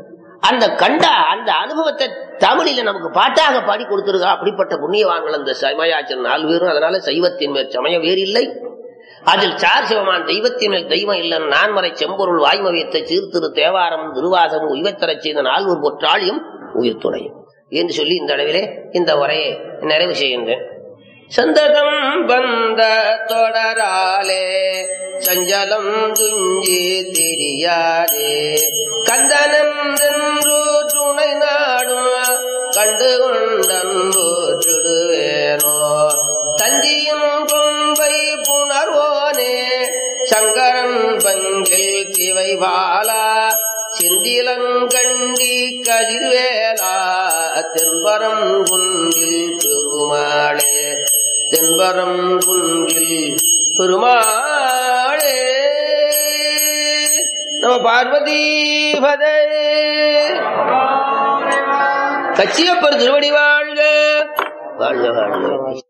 அந்த கண்ட அந்த அனுபவத்தை தமிழில நமக்கு பாட்டாக பாடி கொடுத்திருக்கா அப்படிப்பட்ட புண்ணியவான்கள் அந்த சமயாச்சன் நாலு பேரும் அதனால சைவத்தின் மேல் சமயம் வேறு இல்லை அதில் சார் சிவமான் தெய்வத்தின் மேல் தெய்வம் இல்லைன்னு நான்மறை செம்பொருள் வாய்மவியத்தை சீர்திரு தேவாரம் திருவாசகம் உய்வத்தரச் செய்த நால்வர் பொற்றாளியும் உயிர் துணையும் என்று சொல்லி இந்த அளவிலே இந்த உரையை நிறைவு செய்கின்றேன் சந்ததம் வந்த தொடராலே சஞ்சலம் துஞ்சி திரியாதே கந்தனந்தென்று துணை நாடும் கண்டு கொண்டன்பு சுடுவேனோ தந்தியும் கொம்பை புணர்வோனே சங்கரன் பங்கில் சிவை பாலா செந்திலங்கண்டி கதிர்வேலா தென்பரம் குன்றில் பெருமாளே தென்பரம் குன்றில் பெருமாளே நம பார்வதி பதே கச்சியப்பர் திருவடி வாழ்க வாழ்க வாழ்க